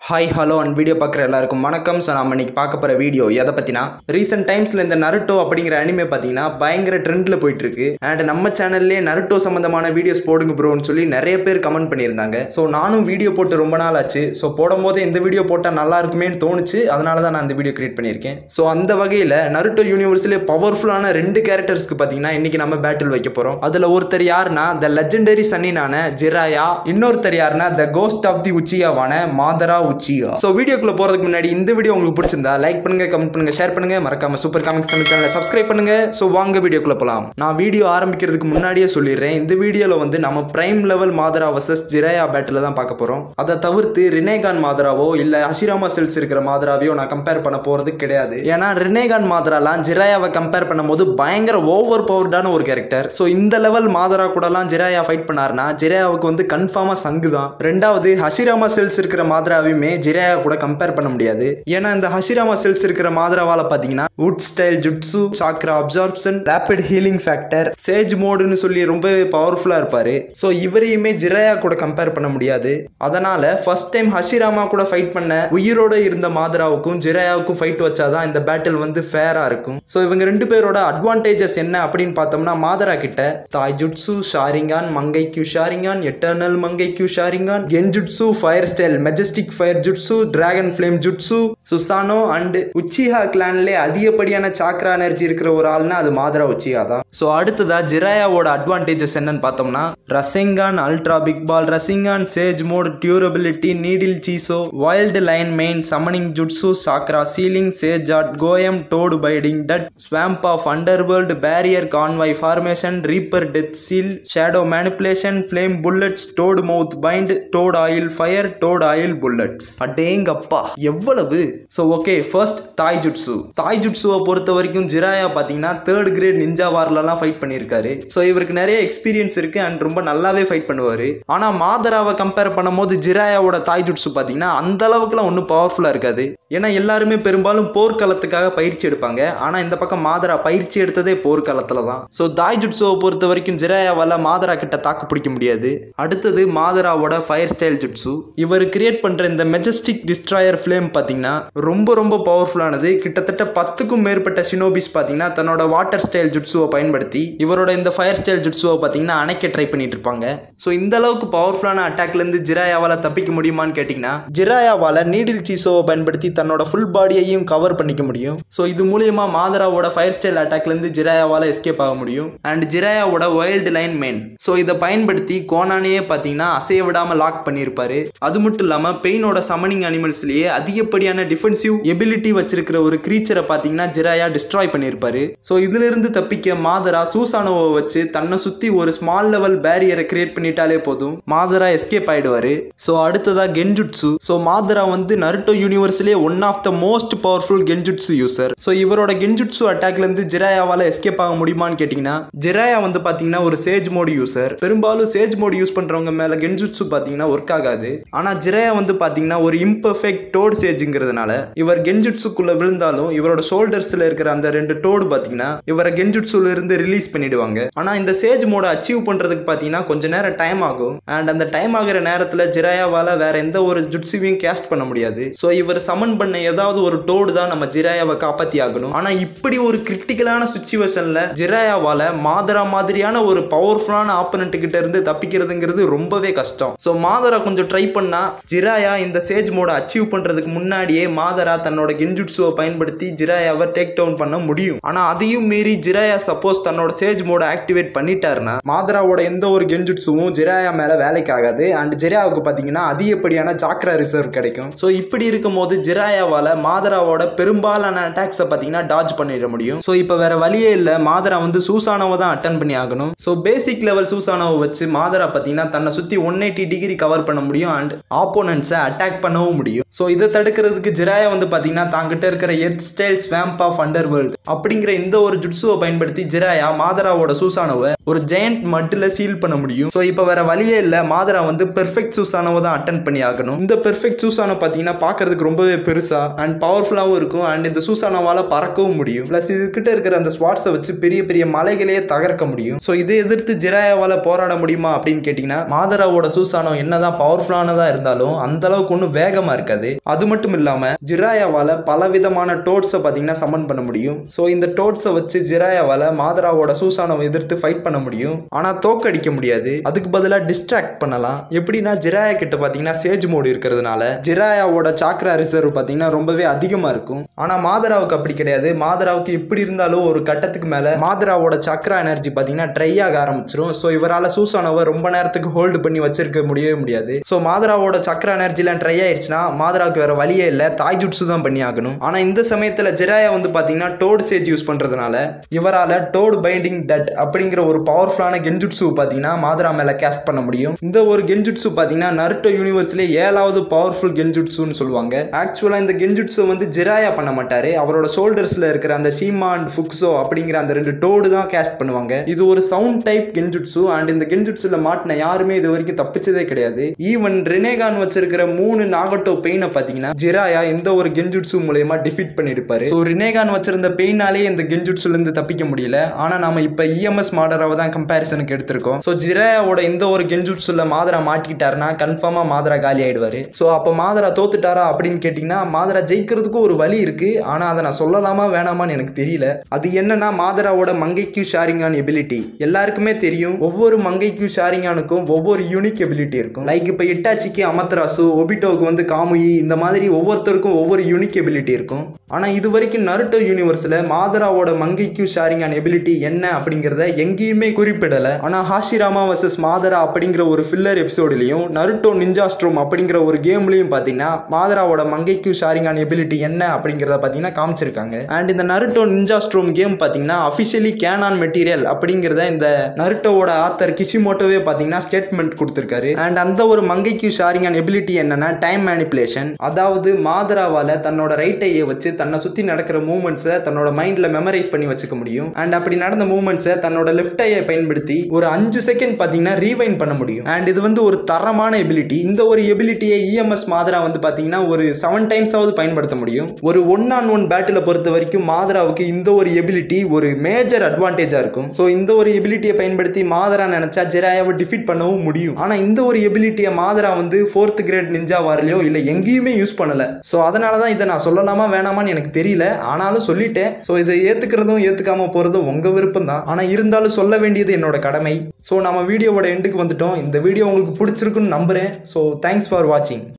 hi hello and video பார்க்குற எல்லாருக்கும் வணக்கம் ஸோ நம்ம இன்னைக்கு பார்க்க போகிற வீடியோ எதை பற்றினா ரீசெண்ட் டைம்ஸில் இந்த நருட்டோ அப்படிங்கிற அனிமே பார்த்தீங்கன்னா பயங்கர ட்ரெண்டில் போயிட்டு இருக்கு அண்ட் நம்ம சேனல்லே நருட்டோ சம்மந்தமான வீடியோஸ் போடுங்க ப்ரோன்னு சொல்லி நிறைய பேர் கமெண்ட் பண்ணியிருந்தாங்க ஸோ நானும் வீடியோ போட்டு ரொம்ப நாள் ஆச்சு ஸோ போடும்போது இந்த வீடியோ போட்டால் நல்லா இருக்குமேன்னு தோணுச்சு அதனால தான் நான் இந்த வீடியோ கிரியேட் பண்ணியிருக்கேன் ஸோ அந்த வகையில் நருட்டோ யூனிவர்ஸ்லேயே பவர்ஃபுல்லான ரெண்டு கேரக்டர்ஸ்க்கு பார்த்தீங்கன்னா இன்னைக்கு நம்ம பேட்டில் வைக்க போகிறோம் அதில் ஒருத்தர் யாருன்னா த லெஜெண்டரி சன்னினான ஜிராயா இன்னொருத்தர் யாருன்னா த கோஸ்ட் ஆஃப் தி உச்சியாவான மாதரா உச்சியா ஸோ வீடியோக்குள்ள போறதுக்கு முன்னாடி இந்த வீடியோ உங்களுக்கு பிடிச்சிருந்தா லைக் பண்ணுங்க கமெண்ட் பண்ணுங்க ஷேர் பண்ணுங்க மறக்காம சூப்பர் காமிக்ஸ் தமிழ் சேனலை சப்ஸ்கிரைப் பண்ணுங்க ஸோ வாங்க வீடியோக்குள்ள போலாம் நான் வீடியோ ஆரம்பிக்கிறதுக்கு முன்னாடியே சொல்லிடுறேன் இந்த வீடியோல வந்து நம்ம prime level Madara versus Jiraiya battle தான் பார்க்க போறோம் அதை தவிர்த்து ரினேகான் மாதராவோ இல்ல ஹஷிராமா செல்ஸ் இருக்கிற மாதராவையோ நான் கம்பேர் பண்ண போறது கிடையாது ஏன்னா ரினேகான் மாதராலாம் ஜிராயாவை கம்பேர் பண்ணும்போது பயங்கர ஓவர் பவர்டான ஒரு கேரக்டர் ஸோ இந்த லெவல் மாதரா கூடலாம் ஜிராயா ஃபைட் பண்ணாருன்னா ஜிராயாவுக்கு வந்து கன்ஃபார்மாக சங்கு தான் ரெண்டாவது ஹஷிராமா செல்ஸ் இருக்கிற மாதராவையுமே ஜிராயா கூட கம்பேர் பண்ண முடியாது ஏன்னா இந்த ஹஷிராமா செல்ஸ் இருக்கிற மாதராவால பார்த்தீங்கன்னா wood style jutsu chakra absorption rapid healing factor sage மோடுன்னு சொல்லி ரொம்பவே பவர்ஃபுல்லாக இருப்பாரு ஸோ இவரையுமே ஜிராயா கூட கம்பேர் பண்ண முடியாது அதனால ஃபர்ஸ்ட் டைம் ஹஷிராமா கூட ஃபைட் பண்ண உயிரோட இருந்த மாதராவுக்கும் ஜிராயாவுக்கும் ஃபைட் வச்சாதான் இந்த பேட்டில் வந்து ஃபேராக இருக்கும் ஸோ இவங்க ரெண்டு பேரோட அட்வான்டேஜஸ் என்ன அப்படின்னு பார்த்தோம்னா மாதரா கிட்ட தாய் taijutsu Sharingan Mangekyo Sharingan eternal Mangekyo Sharingan kenjutsu fire style majestic fire jutsu dragon flame jutsu Susanoo and Uchiha கிளான்லே அதிகப்படியான சாக்ரா எனர்ஜி இருக்கிற ஒரு ஆள்னா அது மாதரா உச்சிஹா தான் ஸோ அடுத்ததா ஜிராயாவோட அட்வான்டேஜஸ் என்னன்னு பார்த்தோம்னா Rasengan ultra big ball Rasengan sage mode durability needle Jizo wild lion mane summoning jutsu chakra sealing sage art Goemon toad binding டட் swamp of underworld barrier convoy formation reaper death seal shadow manipulation flame bullets toad mouth bind toad oil fire toad oil bullets அடேங்கப்பா எவ்வளவு so okay first taijutsu தாய் ஜுட்ஸுவை பொறுத்த வரைக்கும் Jiraiya பார்த்தீங்கன்னா third great ninja வார்லலாம் fight பண்ணியிருக்காரு so இவருக்கு நிறைய எக்ஸ்பீரியன்ஸ் இருக்கு அண்ட் ரொம்ப நல்லாவே ஃபைட் பண்ணுவார் ஆனால் மாதராவை கம்பேர் பண்ணும்போது ஜிராயாவோட தாய் ஜுட்ஸு பார்த்தீங்கன்னா அந்த அளவுக்குலாம் ஒன்றும் பவர்ஃபுல்லாக இருக்காது ஏன்னா எல்லாருமே பெரும்பாலும் போர்க்களத்துக்காக பயிற்சி எடுப்பாங்க ஆனால் இந்த பக்கம் மாதரா பயிற்சி எடுத்ததே போர்க்களத்தில் தான் ஸோ தாய் ஜுட்ஸுவை பொறுத்த வரைக்கும் ஜிராயாவால் மாதரா கிட்ட தாக்கு பிடிக்க முடியாது அடுத்தது மாதராவோட ஃபயர் ஸ்டைல் ஜுட்ஸு இவர் கிரியேட் பண்ணுற இந்த மெஜஸ்டிக் டிஸ்ட்ராயர் ஃப்ளேம் பார்த்தீங்கன்னா ரொம்ப ரொம்ப பவர்ஃபுல்லானது கிட்டத்தட்ட பத்துக்கும் மேற்பட்ட சினோபிஸ் பார்த்தீங்கன்னா தன்னோட வாட்டர் ஸ்டைல் ஜுட்ஸுவை பயன்படுத்தி இவரோட இந்த ஃபயர் ஸ்டைல் ஜுட்ஸுவை பார்த்தீங்கன்னா அணைக்க ட்ரை பண்ணிட்டு இருப்பாங்க ஸோ இந்த அளவுக்கு பவர்ஃபுல்லான அட்டாக்லேருந்து ஜிராயாவால் தப்பிக்க முடியுமான்னு கேட்டிங்கன்னா ஜிராயாவால் நீடில் சீசோவை பயன்படுத்தி தன்னோட ஃபுல் பாடியையும் கவர் பண்ணிக்க முடியும் ஸோ இது மூலியமா மாதராவோட ஃபயர் ஸ்டைல் அட்டாக்லேருந்து ஜிராயாவால் எஸ்கேப் ஆக முடியும் அண்ட் ஜிராயாவோட வைல்டு லைன் மெயின் ஸோ இதை பயன்படுத்தி கோனானையே பார்த்தீங்கன்னா அசைய விடாமல் லாக் பண்ணியிருப்பாரு அது மட்டும் இல்லாமல் பெயினோட சமனிங் அனிமல்ஸ்லேயே அதிகப்படியான டிஃபென்சிவ் எபிலிட்டி வச்சிருக்கிற ஒரு கிரீச்சரை பார்த்தீங்கன்னா ஜிராயா டிஸ்ட்ராய் பண்ணியிருப்பாரு ஸோ இதிலிருந்து தப்பிக்க மாதரா சூசானோவை வச்சு தன்னை சுற்றி ஒரு ஸ்மால் லெவல் பேரியரை கிரியேட் பண்ணிட்டாலே போதும் மாதரா எஸ்கேப் ஆயிடுவாரு ஸோ அடுத்ததா கென்ஜுட்ஸு ஸோ மாதரா வந்து நருட்டோ யூனிவர்ஸ்லேயே one of the most powerful kenjutsu user so இவரோட கென்ஜுட்ஸு அட்டாக்லேருந்து ஜிராயாவால் எஸ்கேப் ஆக முடியுமான்னு கேட்டிங்கன்னா ஜிராயா வந்து பார்த்தீங்கன்னா ஒரு சேஜ் மோடு யூசர் பெரும்பாலும் சேஜ் மோடு யூஸ் பண்ணுறவங்க மேலே கென்ஜுட்ஸு பார்த்தீங்கன்னா ஒர்க் ஆகாது ஆனால் ஜிராயா வந்து பார்த்தீங்கன்னா ஒரு இம்பர்ஃபெக்ட் டோட் சேஜுங்கிறதுனால இவர் கென்ஜுட்ஸுக்குள்ள விழுந்தாலும் இவரோட ஷோல்டர்ஸில் இருக்கிற அந்த ரெண்டு டோடு பார்த்தீங்கன்னா இவரை கென்ஜுட்ஸுல இருந்து ரிலீஸ் பண்ணிடுவாங்க ஆனால் இந்த சேஜ் மோட அச்சீவ் பண்ணுறதுக்கு பார்த்தீங்கன்னா கொஞ்ச நேரம் டைம் ஆகும் அண்ட் அந்த டைம் ஆகிற நேரத்தில் ஜிராயாவால் வேற எந்த ஒரு ஜுட்ஸுவையும் கேஸ்ட் பண்ண முடியாது ஸோ இவர் சமன் பண்ண ஏதாவது ஒரு டோடு தான் நம்ம ஜிராயாவை காப்பாற்றி ஆகணும் ஆனால் இப்படி ஒரு கிரிட்டிக்கலான சுச்சுவேஷனில் ஜிராயாவால் மாதரா மாதிரியான ஒரு பவர்ஃபுல்லான ஆப்பனண்ட் கிட்ட இருந்து தப்பிக்கிறதுங்கிறது ரொம்பவே கஷ்டம் ஸோ மாதரா கொஞ்சம் ட்ரை பண்ணா ஜிராயா இந்த சேஜ் மோட அச்சீவ் பண்ணுறதுக்கு முன்னாடியே மாதரா தன்னோட கென்ஜுட்ஸுவை பயன்படுத்தி ஜிராயாவை டேக் டவுன் பண்ண முடியும் ஆனால் அதையும் மீறி ஜிராயா சப்போஸ் தன்னோட சேஜ் மோட ஆக்டிவேட் பண்ணிட்டாருன்னா மாதராவோட எந்த ஒரு கென்ஜுட்ஸுவும் ஜிராயா மேலே வேலைக்கு ஆகாது அண்ட் ஜிராயாவுக்கு பார்த்தீங்கன்னா அதிகப்படியான சாக்ரா ரிசர்வ் கிடைக்கும் ஸோ இப்படி இருக்கும்போது ஜிராயாவால் மாதராவோட பெரும்பாலான அட்டாக்ஸை பார்த்தீங்கன்னா டாஜ் பண்ணிட முடியும் ஸோ இப்போ வேற வழியே இல்லை மாதரா வந்து சூசானோவை தான் அட்டன் பண்ணி ஆகணும் ஸோ பேசிக் லெவல் சூசானோவை வச்சு மாதரா பார்த்தீங்கன்னா தன்னை சுற்றி ஒன் எயிட்டி டிகிரி கவர் பண்ண முடியும் அண்ட் ஆப்போனன்ட்ஸை அட்டாக் பண்ணவும் முடியும் ஸோ இதை தடுக்கிறதுக்கு ஜிராயா வந்து பார்த்தீங்கன்னா தாங்கிட்ட இருக்கிற earth style swamp of underworld அப்படிங்கிற இந்த ஒரு ஜுட்ஸுவை பயன்படுத்தி ஜிராயா மாதராவோட சூசானோவை ஒரு ஜெயண்ட் மட்டில் சீல் பண்ண முடியும் ஸோ இப்போ வேற வழியே இல்லை மாதரா வந்து பெர்ஃபெக்ட் சூசானோவை தான் அட்டன் பண்ணி ஆகணும் இந்த பெர்ஃபெக்ட் சூசானோ பார்த்தீங்கன்னா பார்க்கறதுக்கு ரொம்பவே பெருசா அண்ட் பவர்ஃபுல்லாகவும் இருக்கும் அண்ட் இந்த சூசானோவால் பறக்கவும் முடியும் ப்ளஸ் இதுகிட்ட இருக்கிற அந்த ஸ்வாட்ஸை வச்சு பெரிய பெரிய மலைகளையே தகர்க்க முடியும் ஸோ இதை எதிர்த்து ஜிராயாவால் போராட முடியுமா அப்படின்னு கேட்டிங்கன்னா மாதராவோட சூசானோ என்னதான் பவர்ஃபுல்லானதாக இருந்தாலும் அந்த அளவுக்கு அளவுக்கு ஒன்றும் வேகமாக இருக்காது அது மட்டும் இல்லாமல் ஜிராயாவால் பலவிதமான டோட்ஸை பார்த்தீங்கன்னா சமன் பண்ண முடியும் ஸோ இந்த டோட்ஸை வச்சு ஜிராயாவால் மாதராவோட சூசானவை எதிர்த்து ஃபைட் பண்ண முடியும் ஆனால் தோக்கடிக்க முடியாது அதுக்கு பதிலாக டிஸ்ட்ராக்ட் பண்ணலாம் எப்படின்னா ஜிராயா கிட்ட பார்த்தீங்கன்னா சேஜ் மோடு இருக்கிறதுனால ஜிராயாவோட சாக்ரா ரிசர்வ் பார்த்தீங்கன்னா ரொம்பவே அதிகமாக இருக்கும் ஆனால் மாதராவுக்கு அப்படி கிடையாது மாதராவுக்கு எப்படி இருந்தாலும் ஒரு கட்டத்துக்கு மேலே மாதராவோட சக்ரா எனர்ஜி பார்த்தீங்கன்னா ட்ரை ஆக ஆரம்பிச்சிரும் ஸோ இவரால் சூசானவை ரொம்ப நேரத்துக்கு ஹோல்டு பண்ணி வச்சிருக்க முடியவே முடியாது ஸோ மாதராவோட சக்ரா எனர்ஜிலாம் ட்ரை ஆயிடுச்சுன்னா மாதராவுக்கு வேற வழியே இல்லை தாய் ஜுட்ஸு தான் பண்ணி ஆகணும் ஆனால் இந்த சமயத்தில் ஜெராயா வந்து பார்த்தீங்கன்னா டோடு சேஜ் யூஸ் பண்ணுறதுனால இவரால் டோடு பைண்டிங் டட் அப்படிங்கிற ஒரு பவர்ஃபுல்லான கென்ஜுட்ஸு பார்த்தீங்கன்னா மாதரா மேலே கேஸ்ட் பண்ண முடியும் இந்த ஒரு கென்ஜுட்ஸு பார்த்தீங்கன்னா நருட்டோ யூனிவர்ஸ்லேயே ஏழாவது பவர்ஃபுல் கென்ஜுட்ஸுன்னு சொல்லுவாங்க ஆக்சுவலாக இந்த கென்ஜுட்ஸு வந்து ஜிராயா பண்ண மாட்டாரு அவரோட ஷோல்டர்ஸில் இருக்கிற அந்த சீமா அண்ட் ஃபுக்ஸோ அப்படிங்கிற அந்த ரெண்டு டோடு தான் கேஸ்ட் பண்ணுவாங்க இது ஒரு சவுண்ட் டைப் கென்ஜுட்ஸு அண்ட் இந்த கென்ஜுட்ஸுல மாட்டின யாருமே இது வரைக்கும் தப்பிச்சதே கிடையாது ஈவன் ரெனேகான் வச்சிருக்கிற மூணு நாகட்டோ பெயினை பார்த்தீங்கன்னா ஜிராயா இந்த ஒரு கென்ஜுட்ஸு மூலயமா டிஃபீட் பண்ணிருப்பாரு ஸோ ரினேகான் வச்சிருந்த பெயினாலே இந்த கென்ஜுட்ஸுல இருந்து தப்பிக்க முடியல ஆனா நாம இப்ப இஎம்எஸ் மாடராவை தான் கம்பேரிசனுக்கு எடுத்திருக்கோம் ஸோ ஜிராயாவோட இந்த ஒரு கென்ஜுட்ஸுல மாதரா மாட்டிக்கிட்டாருன்னா கன்ஃபார்மா மாதரா காலி ஆயிடுவாரு ஸோ அப்போ மாதரா தோத்துட்டாரா அப்படின்னு கேட்டிங்கன்னா மாதரா ஜெயிக்கிறதுக்கு ஒரு வழி இருக்கு ஆனா அதை நான் சொல்லலாமா வேணாமான்னு எனக்கு தெரியல அது என்னன்னா மாதராவோட மங்கைக்கு ஷேரிங்கான் எபிலிட்டி எல்லாருக்குமே தெரியும் ஒவ்வொரு மங்கைக்கு ஷேரிங்கானுக்கும் ஒவ்வொரு யூனிக் எபிலிட்டி இருக்கும் லைக் இப்போ இட்டாச்சிக்கு அமத்ராசு ஒபிட்டோவுக்கு வந்து காமுயி இந்த மாதிரி ஒவ்வொருத்தருக்கும் ஒவ்வொரு யூனிக் எபிலிட்டி இருக்கும் ஆனால் இது வரைக்கும் நருட்டோ யூனிவர்ஸில் மாதராவோட மங்கைக்கு ஷேரிங்கான் எபிலிட்டி என்ன அப்படிங்கிறத எங்கேயுமே குறிப்பிடலை ஆனால் ஹாஷிராமா வர்சஸ் மாதரா அப்படிங்கிற ஒரு ஃபில்லர் எபிசோடுலையும் நருட்டோ நிஞ்சாஸ்ட்ரோம் அப்படிங்கிற ஒரு கேம்லையும் பார்த்தீங்கன்னா மாதராவோட மங்கைக்கு ஷேரிங்கான் எபிலிட்டி என்ன அப்படிங்கிறத பார்த்தீங்கன்னா காமிச்சிருக்காங்க அண்ட் இந்த நருட்டோ நிஞ்சாஸ்ட்ரோம் கேம் பார்த்தீங்கன்னா அஃபிஷியலி கேனான் மெட்டீரியல் அப்படிங்கிறத இந்த நருட்டோவோட ஆத்தர் கிஷிமோட்டோவே பார்த்தீங்கன்னா ஸ்டேட்மெண்ட் கொடுத்துருக்காரு அண்ட் அந்த ஒரு மங்கைக்கு ஷேரிங்கான் எபிலிட்டி என்னன்னா டைம் மேனிப்புலேஷன் அதாவது மாதராவால் தன்னோட ரைட் ஐயை வச்சு தன்னை சுற்றி நடக்கிற மூமெண்ட்ஸை தன்னோட மைண்டில் மெமரைஸ் பண்ணி வச்சுக்க முடியும் அண்ட் அப்படி நடந்த மூமெண்ட்ஸை தன்னோட லெஃப்ட் ஐயை பயன்படுத்தி ஒரு அஞ்சு செகண்ட் பார்த்தீங்கன்னா ரீவைன் பண்ண முடியும் அண்ட் இது வந்து ஒரு தரமான எபிலிட்டி இந்த ஒரு எபிலிட்டியை இஎம்எஸ் மாதரா வந்து பார்த்தீங்கன்னா ஒரு செவன் டைம்ஸாவது பயன்படுத்த முடியும் ஒரு ஒன் ஆன் ஒன் பேட்டில் பொறுத்த வரைக்கும் மாதராவுக்கு இந்த ஒரு எபிலிட்டி ஒரு மேஜர் அட்வான்டேஜாக இருக்கும் ஸோ இந்த ஒரு எபிலிட்டியை பயன்படுத்தி மாதரா நினச்சா ஜெராயாவை டிஃபீட் பண்ணவும் முடியும் ஆனால் இந்த ஒரு எபிலிட்டியை மாதரா வந்து ஃபோர்த் கிரேட் நிஞ்சா வாரிலையோ இல்லை எங்கேயுமே யூஸ் பண்ணலை ஸோ அதனால தான் இதை நான் சொல்லலாமா வேணாமான்னு எனக்கு தெரியல ஆனாலும் சொல்லிட்டேன் ஸோ இதை ஏற்றுக்கிறதும் ஏற்றுக்காம போகிறதும் உங்கள் விருப்பம் தான் ஆனால் இருந்தாலும் சொல்ல வேண்டியது என்னோட கடமை ஸோ நம்ம வீடியோவோட எண்டுக்கு வந்துட்டோம் இந்த வீடியோ உங்களுக்கு பிடிச்சிருக்குன்னு நம்புகிறேன் ஸோ தேங்க்ஸ் ஃபார் வாட்சிங்